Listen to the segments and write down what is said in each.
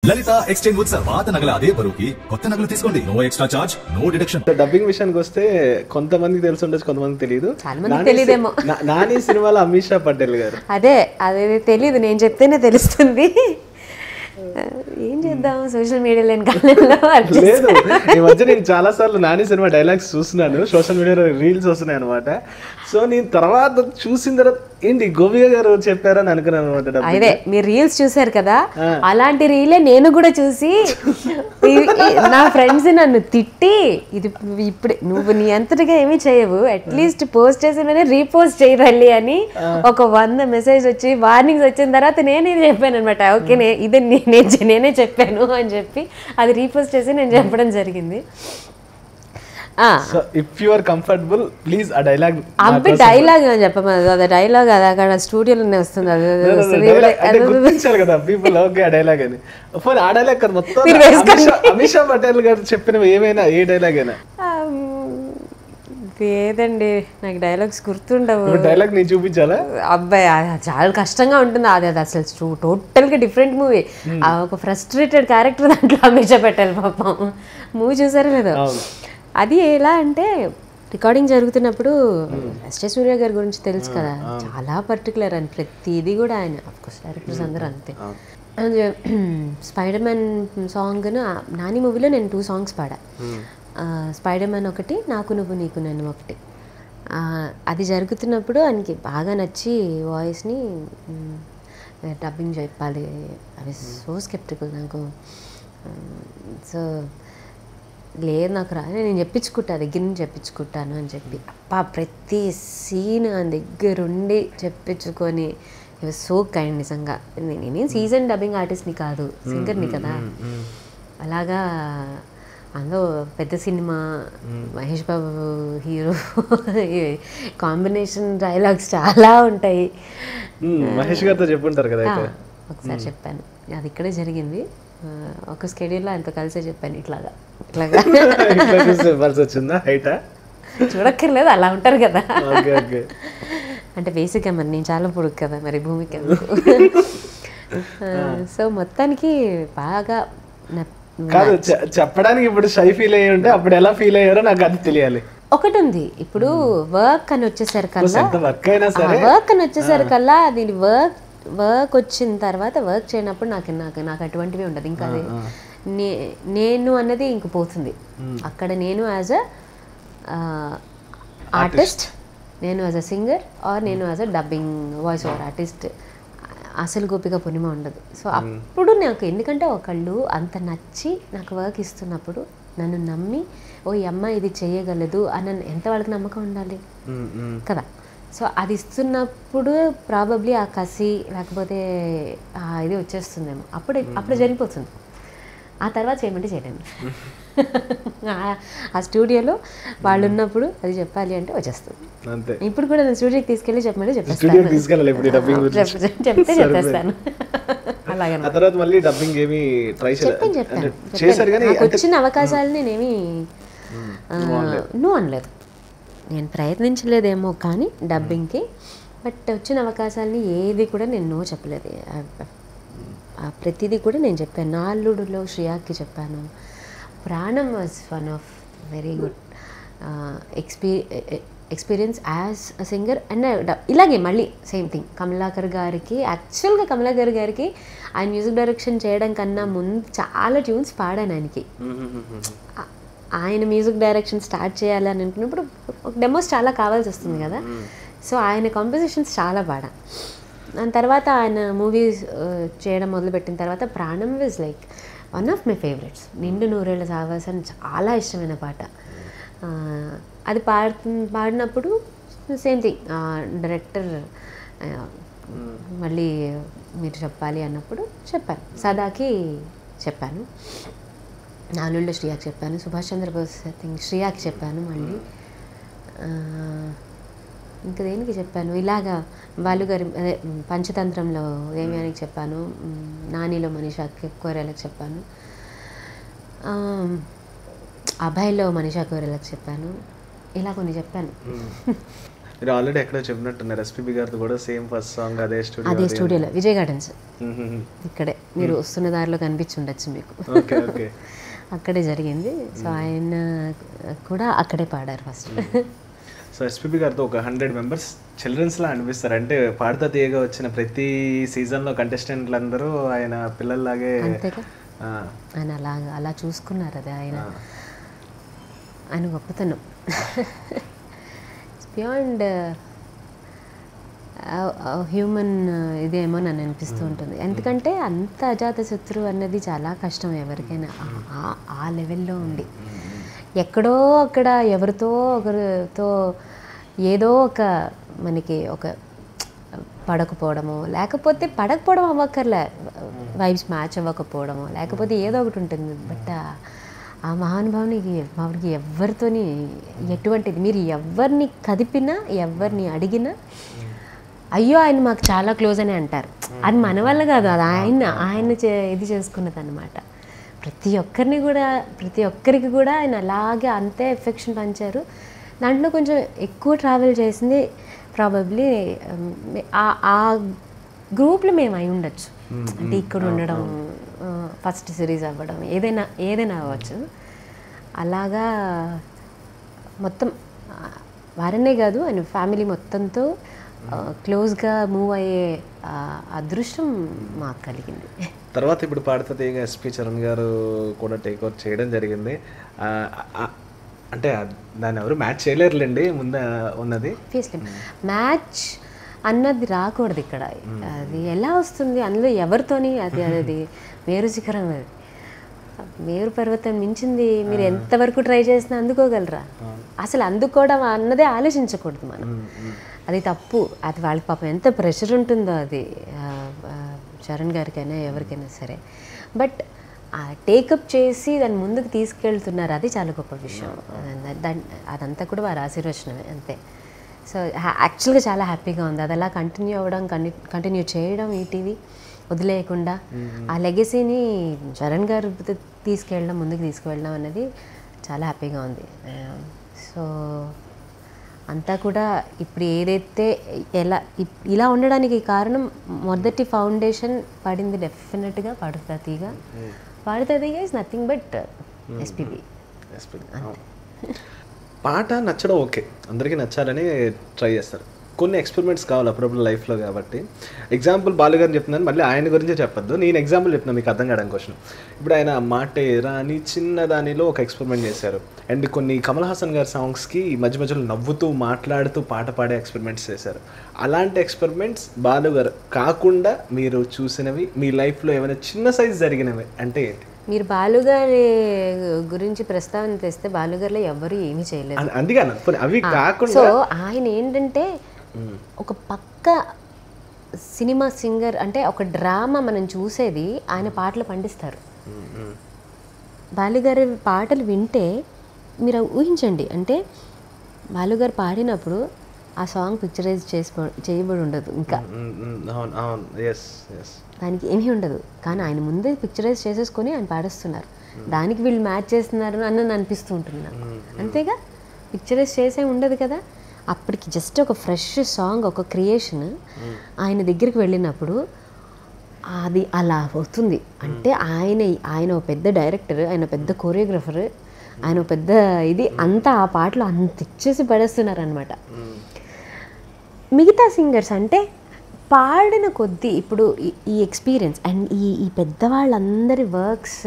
లలిత exchange Utsav పాత నగల అదే బరువుకి కొత్త నగలు తీసుకోండి no extra charge no deduction dubbing విషయానికి వస్తే కొంతమందికి తెలిసి ఉండొచ్చు కొంతమందికి తెలియదు చాలా మందికి తెలీదేమో. నాని సినిమాలో అమిషా పటేల్ గారు అదే అదే తెలీదు నేను చెప్తేనే తెలుస్తుంది ఏం చేద్దాం సోషల్ మీడియా లేని కాలంలో అట్లా లేదు ఈ మధ్య నేను చాలా సార్లు నాని సినిమా డైలాగ్స్ చూస్తున్నాను సోషల్ మీడియాలో రీల్స్ వస్తున్నాయి అనమాట సో నేను తర్వాత చూసిన తర్వాత ఏంటి గోపిక గారు చెప్పారని అనుకున్నాను అనమాట అదే మీరు రీల్స్ చూసారు కదా అలాంటి రీలే నేను కూడా చూసి ఈ- ఈ- నా ఫ్రెండ్స్ నన్ను తిట్టి ఇది ఇప్పుడు నువ్వు నీ అంతటిగా ఏమీ చేయవు అట్లీస్ట్ పోస్ట్ చేసిన రీపోస్ట్ చేయదల్లి అని ఒక వంద మెసేజ్ వచ్చి వార్నింగ్స్ వచ్చిన తర్వాత నేనే చెప్పాను అనమాట ఓకే నే- ఇదే నేనే నేనే చెప్పాను అని చెప్పి అది రీపోస్ట్ చేసి నేను చెప్పడం జరిగింది ఆ, so if you are comfortable please ఆ డైలాగ్ అబ్బి డైలాగ్ అని చెప్పమదు అది డైలాగ్ అది అక్కడ స్టూడియోలోనే వస్తుంది అది అది వస్తుంది. అంటే గుర్తించాలి కదా పీపుల్ ఓకే ఆ డైలాగ్ అని పోనీ ఆ డైలాగ్ కదా మొత్తం మీరు వేసుకోండి. అమిషా- అమిషా పటేల్ గారు చెప్పిన ఏమైనా ఏ డైలాగ్ అయినా ఆమ్, లేదండి నాకు డైలాగ్స్ గుర్తుండవు డైలాగ్ నేను చూపించాలా అబ్బాయి అది చాలా కష్టంగా ఉంటుంది అది అది అసలు టోటల్గా డిఫరెంట్ మూవీ ఒక ఫ్రస్ట్రేటెడ్ క్యారెక్టర్ దాంట్లో అమేజా పెట్టాలి పాపం మూవీ చూసారో లేదో అవును. అది ఎలా అంటే రికార్డింగ్ జరుగుతున్నప్పుడు ఎస్టే సూర్య గారి గురించి తెలుసు కదా చాలా పర్టికులర్ అని ప్రతిదీ కూడా ఆయన కోర్స్ డైరెక్టర్స్ అందరూ అంతే స్పైడర్ మ్యాన్ సాంగ్ను నాని మూవీలో నేను టూ సాంగ్స్ పాడా స్పైడర్ మ్యాన్ ఒకటి నాకు నువ్వు నీకు నేను ఒకటి ఆ, అది జరుగుతున్నప్పుడు ఆయనకి బాగా నచ్చి వాయిస్ని డబ్బింగ్ చెప్పాలి అవి సో స్కెప్టికల్ నాకు సో లేదు నాకు రా నేను చెప్పించుకుంటా దగ్గర నుంచి చెప్పించుకుంటాను అని చెప్పి అప్పా ప్రతి సీన్ ఆ దగ్గరుండి చెప్పించుకొని సో కైండ్ నిజంగా నేను- నేనేం సీజన్ డబ్బింగ్ ఆర్టిస్ట్ని కాదు సింగర్ని కదా అలాగా అందులో పెద్ద సినిమా Mahesh Babu hero combination dialogues చాలా ఉంటాయి మ్మ్, మహేష్ గారితో చెప్పుంటారు కదా ఆ, అయితే ఒకసారి చెప్పాను అది ఇక్కడే జరిగింది ఆ, ఒక స్కెడ్యూల్లో ఆయనతో కలిసే చెప్పాను ఇట్లాగా ఇట్లాగా ఇట్లా చూసి చెప్పాల్సి వచ్చిందా హైటా చూడక్కర్లేదు అలా ఉంటారు కదా ఓకే ఓకే అంటే బేసిక్గా మరి నేను చాలా పొడుగు కదా మరి భూమికి ఎందుకు సో మొత్తానికి బాగా నా- కాదు చె- చెప్పడానికి ఇప్పుడు షై ఫీల్ అయ్యి ఉంటే అప్పుడు ఎలా ఫీల్ అయ్యారో నాకు అది తెలియాలి ఒకటి ఉంది ఇప్పుడు వర్క్ అని వచ్చేసరికల్లా ఎంత వర్క్ అయినా సరే వర్క్ అని వచ్చేసరికల్లా అది వర్క్ వర్క్ వచ్చిన తర్వాత వర్క్ చేయనప్పుడు నాకు నాకు నాకు అటువంటివి ఉండదు ఇంకా అది నే- నేను అన్నది ఇంక పోతుంది అక్కడ నేను యాజ్ అ ఆర్టిస్ట్ నేను యాజ్ అ సింగర్ ఆర్ నేను as a dubbing voice over artist అసలు గోపిక పూర్ణిమ ఉండదు సో అప్పుడు నాకు ఎందుకంటే ఒకళ్ళు అంత నచ్చి నాకు వర్క్ ఇస్తున్నప్పుడు నన్ను నమ్మి ఓ ఈ అమ్మాయి ఇది చేయగలదు అని ఎంత వాళ్ళకి నమ్మకం ఉండాలి మ్మ్, మ్మ్. కదా సో అది ఇస్తున్నప్పుడు ప్రాబబ్లీ ఆ కసి లేకపోతే ఆ ఇది వచ్చేస్తుందేమో అప్పుడు అప్పుడు జరిగిపోతుంది ఆ తర్వాత చేయమంటే చేయలేము ఆ- ఆ స్టూడియోలో వాళ్ళు ఉన్నప్పుడు అది చెప్పాలి అంటే వచ్చేస్తుంది అంతే ఇప్పుడు కూడా నేను స్టూడియోకి తీసుకెళ్ళి చెప్పమంటే స్టూడియోకి చెప్పేస్తాను తీసుకెళ్ళాలి ఇప్పుడు డబ్బింగ్ గురించి చెప్- చెప్తే చెప్పేస్తాను అలాగే ఆ తర్వాత మళ్ళీ డబ్బింగ్ ఏమి ట్రై చెప్పాను చేయలేదు చెప్పాను అంటే చేశారు కానీ నాకు వచ్చిన అవకాశాలు నేనేమి నో అనలేదు నేను ప్రయత్నించలేదేమో కానీ డబ్బింగ్కి బట్ వచ్చిన అవకాశాలని ఏది కూడా నేను నో చెప్పలేదు ఆ- ఆ ప్రతిదీ కూడా నేను చెప్పాను నాల్లుడులో శ్రియాకి చెప్పాను Pranam was one of very good ఎక్స్పీ experience as a singer and ఇలాగే మళ్ళీ సేమ్ థింగ్ కమలాకర్ గారికి యాక్చువల్గా కమలాకర్ గారికి ఆయన మ్యూజిక్ డైరెక్షన్ చేయడం కన్నా ముందు చాలా ట్యూన్స్ పాడాను ఆయనకి ఆ- ఆయన మ్యూజిక్ డైరెక్షన్ స్టార్ట్ చేయాలి అని అనుకున్నప్పుడు డెమోస్ చాలా కావాల్సి వస్తుంది కదా సో ఆయన కాంపోజిషన్స్ చాలా పాడా దాని తర్వాత ఆయన మూవీస్ చేయడం మొదలుపెట్టిన తర్వాత Pranam was like one of my favourites నిండు నూరేళ్ళ సావాసన్ చాలా ఇష్టమైన పాట ఆ, అది పాడు పాడినప్పుడు సేమ్ థింగ్ డైరెక్టర్ మళ్ళీ మీరు చెప్పాలి అన్నప్పుడు చెప్పాను సదాకి చెప్పాను నాలుగులో శ్రీయాకి చెప్పాను సుభాష్ చంద్రబోస్ ఐ థింక్ శ్రీయాకి చెప్పాను మళ్ళీ ఆ, ఇంకా దేనికి చెప్పాను ఇలాగా వాళ్ళు గారి అదే మ్, పంచతంత్రంలో దేవ్యానికి చెప్పాను మ్, నానిలో మనీషాకి కోరేలకు చెప్పాను ఆ, అభయ్లో మనీషా కోరేలకు చెప్పాను ఇలా కొన్ని చెప్పాను మీరు ఆల్రెడీ ఎక్కడో చెప్పినట్టున్నారు ఎస్పీబీ గారిది కూడా సేమ్ ఫస్ట్ సాంగ్ అదే స్టూడియో అదే స్టూడియోలో విజయ్ గార్డెన్స్ ఇక్కడే మీరు వస్తున్న దారిలో కనిపించి ఉండొచ్చు మీకు ఓకే ఓకే అక్కడే జరిగింది సో ఆయన కూడా అక్కడే పాడారు ఫస్ట్ సో ఎస్పీబీ గారితో ఒక హండ్రెడ్ మెంబర్స్ చిల్డ్రన్స్లా అనిపిస్తారు అంటే పాడతా తీయగా వచ్చిన ప్రతి సీజన్లో కంటెస్టెంట్లు అందరూ ఆయన పిల్లల్లాగే అంతేగా ఆ, ఆయన అలా అలా చూసుకున్నారు అది ఆయన ఆయన గొప్పతనం బియాండ్ హ్యూమన్ ఇదేమో నన్ను అనిపిస్తూ ఉంటుంది ఎందుకంటే అంత అజాత శత్రు అన్నది చాలా కష్టం ఎవరికైనా ఆ- ఆ- ఆ లెవెల్లో ఉండి ఎక్కడో అక్కడ ఎవరితో ఒకరితో ఏదో ఒక మనకి ఒక పడకపోవడము లేకపోతే పడకపోవడం అవ్వక్కర్లే వైబ్స్ మ్యాచ్ అవ్వకపోవడము లేకపోతే ఏదో ఒకటి ఉంటుంది బట్ ఆ మహానుభావునికి మావిడికి ఎవరితోని ఎటువంటిది మీరు ఎవరిని కదిపినా ఎవరిని అడిగినా అయ్యో ఆయన మాకు చాలా క్లోజ్ అని అంటారు అది మన వల్ల కాదు అది ఆయన ఆయన చే- ఇది చేసుకున్నది అనమాట ప్రతి ఒక్కరిని కూడా ప్రతి ఒక్కరికి కూడా ఆయన అలాగే అంతే ఎఫెక్షన్ పంచారు దాంట్లో కొంచెం ఎక్కువ ట్రావెల్ చేసింది ప్రాబబ్లీ ఆ గ్రూప్లో మేము అయి ఉండొచ్చు అంటే ఇక్కడ ఉండడం ఫస్ట్ సిరీస్ అవ్వడం ఏదైనా ఏదైనా అవ్వచ్చు అలాగా మొత్తం ఆ, వారనే కాదు ఆయన ఫ్యామిలీ మొత్తంతో క్లోజ్గా మూవ్ అయ్యే ఆ, అదృష్టం మాకు కలిగింది తర్వాత ఇప్పుడు పాడుతా తీయగా ఎస్పీ చరణ్ గారు కూడా టేక్ ఓవర్ చేయడం జరిగింది ఆ, ఆ, అంటే ఆ- దాన్ని ఎవరు మ్యాచ్ చేయలేరులేండి ముందు ఉన్నది ఆబ్వియస్లీ మ్యాచ్ అన్నది రాకూడదు ఇక్కడ అది ఎలా వస్తుంది అందులో ఎవరితోని అది అది మేరు శిఖరం అది మేరు పర్వతం మించింది మీరు ఎంతవరకు ట్రై చేసినా అందుకోగలరా అసలు అందుకోవడం అన్నదే ఆలోచించకూడదు మనం అది తప్పు అది వాళ్ళకి పాపం ఎంత ప్రెషర్ ఉంటుందో అది ఆ, ఆ, చరణ్ గారికైనా ఎవరికైనా సరే బట్ టేకప్ చేసి దాన్ని ముందుకు తీసుకెళ్తున్నారు అది చాలా గొప్ప విషయం దాన్ అదంతా కూడా వారి ఆశీర్వచనమే అంతే సో యాక్చువల్గా చాలా హ్యాపీగా ఉంది అది అలా కంటిన్యూ అవ్వడం కంటిన్యూ చేయడం ఈటీవీ వదిలేయకుండా ఆ లెగసీని చరణ్ గారు త- తీసుకెళ్ళడం ముందుకు తీసుకువెళ్ళడం అనేది చాలా హ్యాపీగా ఉంది సో అంతా కూడా ఇప్పుడు ఏదైతే ఎలా ఇప్- ఇలా ఉండడానికి కారణం మొదటి ఫౌండేషన్ పడింది డెఫినెట్గా పడుతుందిగా పడుతుందిగా is nothing but SPB SP పాట నచ్చడం ఓకే అందరికీ నచ్చాలని ట్రై చేస్తారు కొన్ని ఎక్స్పెరిమెంట్స్ కావాలి అప్పుడప్పుడు లైఫ్లో కాబట్టి ఎగ్జాంపుల్ బాలుగారిని చెప్తున్నాను మళ్ళీ ఆయన గురించే చెప్పొద్దు నేను ఎగ్జాంపుల్ చెప్తున్నాను మీకు అర్థం కావడం క్వశ్చన్ ఇప్పుడు ఆయన మాటే రాని చిన్న దానిలో ఒక ఎక్స్పెరిమెంట్ చేశారు అండ్ కొన్ని కమల్ హాసన్ గారి సాంగ్స్కి మధ్య మధ్యలో నవ్వుతూ మాట్లాడుతూ పాట పాడే ఎక్స్పెరిమెంట్స్ చేశారు అలాంటి ఎక్స్పెరిమెంట్స్ బాలు గారు కాకుండా మీరు చూసినవి మీ లైఫ్లో ఏమైనా చిన్న సైజ్ జరిగినవి అంటే ఏంటి మీరు బాలుగారి గురించి ప్రస్తావన తెస్తే బాలుగారిలో ఎవరు ఏమీ చేయలేదు అన్- అందుకే అన్న పోనీ అవి కాకుండా సో ఆయన ఏంటంటే ఒక పక్క సినిమా సింగర్ అంటే ఒక డ్రామా మనం చూసేది ఆయన పాటలు పండిస్తారు బాలుగారి పాటలు వింటే మీరు ఊహించండి అంటే బాలుగారు పాడినప్పుడు ఆ సాంగ్ పిక్చరైజ్ చేసి చేయబడి ఉండదు ఇంకా మ్మ్, మ్మ్, అవును అవును ఎస్ ఎస్ దానికి ఏమీ ఉండదు కానీ ఆయన ముందే పిక్చరైజ్ చేసేసుకొని ఆయన పాడేస్తున్నారు దానికి వీళ్ళు మ్యాచ్ చేస్తున్నారు అని నన్ను అనిపిస్తూ ఉంటుంది నాకు అంతేగా పిక్చరైజ్ చేసే ఉండదు కదా అప్పటికి జస్ట్ ఒక ఫ్రెష్ సాంగ్ ఒక క్రియేషన్ ఆయన దగ్గరికి వెళ్ళినప్పుడు అది అలా అవుతుంది అంటే ఆయన ఆయన ఒక పెద్ద డైరెక్టర్ ఆయన పెద్ద కొరియోగ్రఫర్ ఆయన ఒక పెద్ద ఇది అంతా ఆ పాటలో అంత ఇచ్చేసి పడేస్తున్నారు అనమాట మిగతా సింగర్స్ అంటే పాడిన కొద్దీ ఇప్పుడు ఈ- ఈ ఎక్స్పీరియన్స్ అండ్ ఈ ఈ పెద్దవాళ్ళందరి వర్క్స్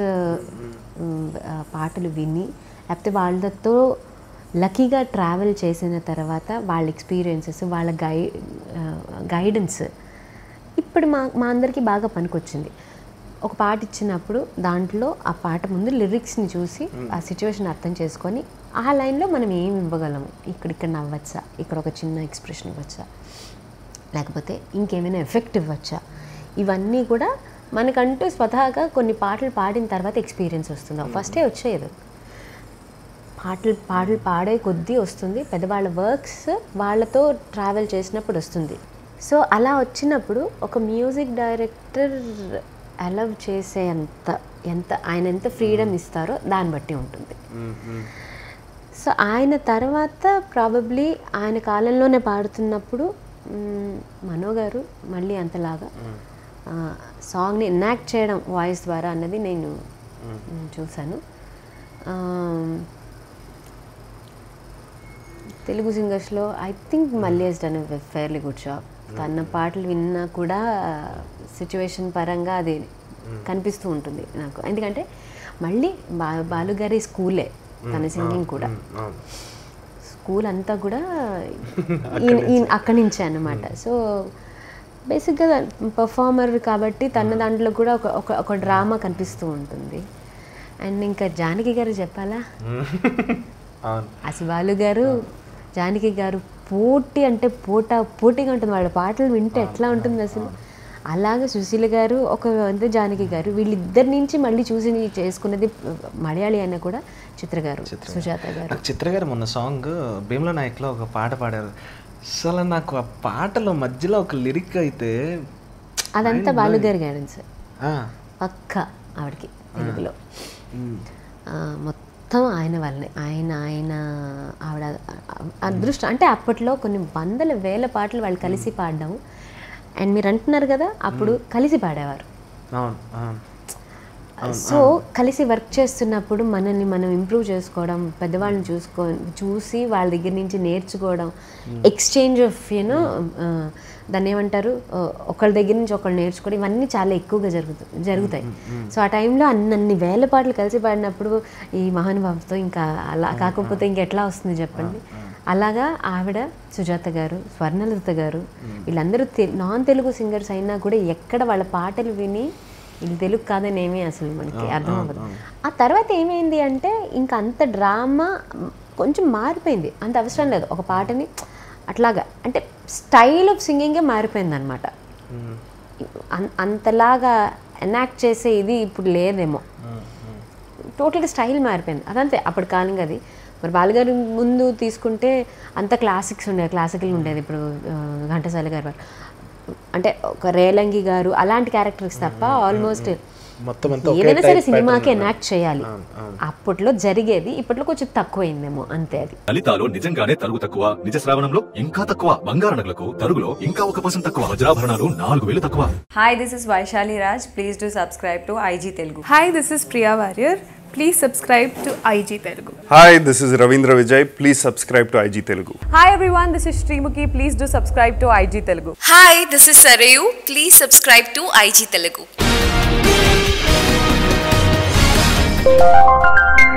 పాటలు విని లేకపోతే వాళ్ళతో లక్కీగా ట్రావెల్ చేసిన తర్వాత వాళ్ళ ఎక్స్పీరియన్సెస్ వాళ్ళ గై గైడెన్స్ ఇప్పుడు మా మా అందరికీ బాగా పనికొచ్చింది ఒక పాట ఇచ్చినప్పుడు దాంట్లో ఆ పాట ముందు లిరిక్స్ని చూసి ఆ సిచ్యువేషన్ అర్థం చేసుకొని ఆ లైన్లో మనం ఏం ఇవ్వగలము ఇక్కడ ఇక్కడ నవ్వచ్చా ఇక్కడ ఒక చిన్న ఎక్స్ప్రెషన్ ఇవ్వచ్చా లేకపోతే ఇంకేమైనా ఎఫెక్ట్ ఇవ్వచ్చా ఇవన్నీ కూడా మనకంటూ స్వతహాగా కొన్ని పాటలు పాడిన తర్వాత ఎక్స్పీరియన్స్ వస్తుంది ఫస్టే వచ్చేది పాటలు పాటలు పాడే కొద్దీ వస్తుంది పెద్దవాళ్ళ వర్క్స్ వాళ్ళతో ట్రావెల్ చేసినప్పుడు వస్తుంది సో అలా వచ్చినప్పుడు ఒక మ్యూజిక్ డైరెక్టర్ అలవ్ చేసే అంత ఎంత ఆయన ఎంత ఫ్రీడమ్ ఇస్తారో దాన్ని బట్టి ఉంటుంది సో ఆయన తర్వాత ప్రాబబ్లీ ఆయన కాలంలోనే పాడుతున్నప్పుడు మ్, మనో గారు మళ్ళీ అంతలాగా ఆ, సాంగ్ని ఎనాక్ట్ చేయడం వాయిస్ ద్వారా అన్నది నేను మ్, చూశాను ఆ, తెలుగు సింగర్స్లో ఐ థింక్ మల్లీ he's done fairly good job తన పాటలు విన్నా కూడా సిచ్యువేషన్ పరంగా అది కనిపిస్తూ ఉంటుంది నాకు ఎందుకంటే మళ్ళీ బా బాలుగారి స్కూలే తన సింగింగ్ కూడా అవును స్కూల్ అంతా కూడా ఈయన- ఈయన అక్కడి నుంచే అన్నమాట సో బేసిక్గా పర్ఫార్మర్ కాబట్టి తన దాంట్లో కూడా ఒక ఒక ఒక డ్రామా కనిపిస్తూ ఉంటుంది అండ్ ఇంకా జానకి గారు చెప్పాలా అవును అసలు బాలు గారు జానకి గారు పోటీ అంటే పోటా పోటీగా ఉంటుంది వాళ్ళ పాటలు వింటే ఎట్లా ఉంటుంది అసలు అలాగే సుశీల గారు ఒక వంద జానకి గారు వీళ్ళిద్దరి నుంచి మళ్ళీ చూసి చేసుకున్నది మలయాళి అయినా కూడా చిత్ర గారు సుజాత గారు నాకు చిత్ర గారు మొన్న సాంగ్ భీమ్ల నాయక్లో ఒక పాట పాడారు అసలు నాకు ఆ పాటలో మధ్యలో ఒక లిరిక్ అయితే అదంతా బాలు గారి గైడెన్స్ ఆ, పక్క ఆవిడకి తెలుగులో ఆ, మొత్తం ఆయన వల్లనే ఆయన ఆయన ఆవిడ అదృష్టం అంటే అప్పట్లో కొన్ని వందల వేల పాటలు వాళ్ళు కలిసి పాడడం అండ్ మీరు అంటున్నారు కదా అప్పుడు కలిసి పాడేవారు అవును అవును సో కలిసి వర్క్ చేస్తున్నప్పుడు మనల్ని మనం ఇంప్రూవ్ చేసుకోవడం పెద్దవాళ్ళని చూసుకో చూసి వాళ్ళ దగ్గర నుంచి నేర్చుకోవడం ఎక్స్చేంజ్ ఆఫ్ యూనో దాన్ని ఏమంటారు ఆ, ఒకళ్ళ దగ్గర నుంచి ఒకళ్ళు నేర్చుకోవడం ఇవన్నీ చాలా ఎక్కువగా జరుగుతు జరుగుతాయి సో ఆ టైంలో అన్నన్ని వేల పాటలు కలిసి పాడినప్పుడు ఈ మహానుభావుతో ఇంకా అలా కాకపోతే ఇంకెట్లా వస్తుంది చెప్పండి అలాగా ఆవిడ సుజాత గారు స్వర్ణలత గారు వీళ్ళందరూ తె- నాన్ తెలుగు సింగర్స్ అయినా కూడా ఎక్కడ వాళ్ళ పాటలు విని ఇది తెలుగు కాదని ఏమీ అసలు మనకి అర్థం అవ్వదు ఆ తర్వాత ఏమైంది అంటే ఇంకా అంత డ్రామా కొంచెం మారిపోయింది అంత అవసరం లేదు ఒక పాటని అట్లాగా అంటే స్టైల్ ఆఫ్ సింగింగే మారిపోయింది అనమాట అంతలాగా ఎనాక్ట్ చేసే ఇది ఇప్పుడు లేదేమో టోటల్గా స్టైల్ మారిపోయింది అదంతే అప్పటి కాలం అది మరి బాలుగారి ముందు తీసుకుంటే అంత క్లాసిక్స్ ఉండేది క్లాసికల్ ఉండేది ఇప్పుడు ఆ, ఘంటసాల గారు వారు. అంటే ఒక రేలంగి గారు అలాంటి క్యారెక్టర్స్ తప్ప ఆల్మోస్ట్ మొత్తం అంతా ఒకే ఏదైనా సరే type సినిమాకి pattern ఎనాక్ట్ చేయాలి అప్పట్లో జరిగేది ఇప్పట్లో కొంచెం తక్కువైందేమో అంతే అది లలితాలో నిజంగానే తరుగు తక్కువ నిజ శ్రావణంలో ఇంకా తక్కువ బంగారు నగలకు తరుగులో ఇంకా ఒక పర్సెంట్ తక్కువ వజ్రాభరణాలు నాలుగు వేలు తక్కువ Hi, this is Vaishali Raj. Please do subscribe to IG Telugu. Hi, this is Priya Warrior. Please subscribe to IG Telugu. Hi, this is Ravindra Vijay. Please subscribe to IG Telugu. Hi everyone, this is Srimuki. Please do subscribe to IG Telugu. Hi, this is Sarayu. Please subscribe to IG Telugu.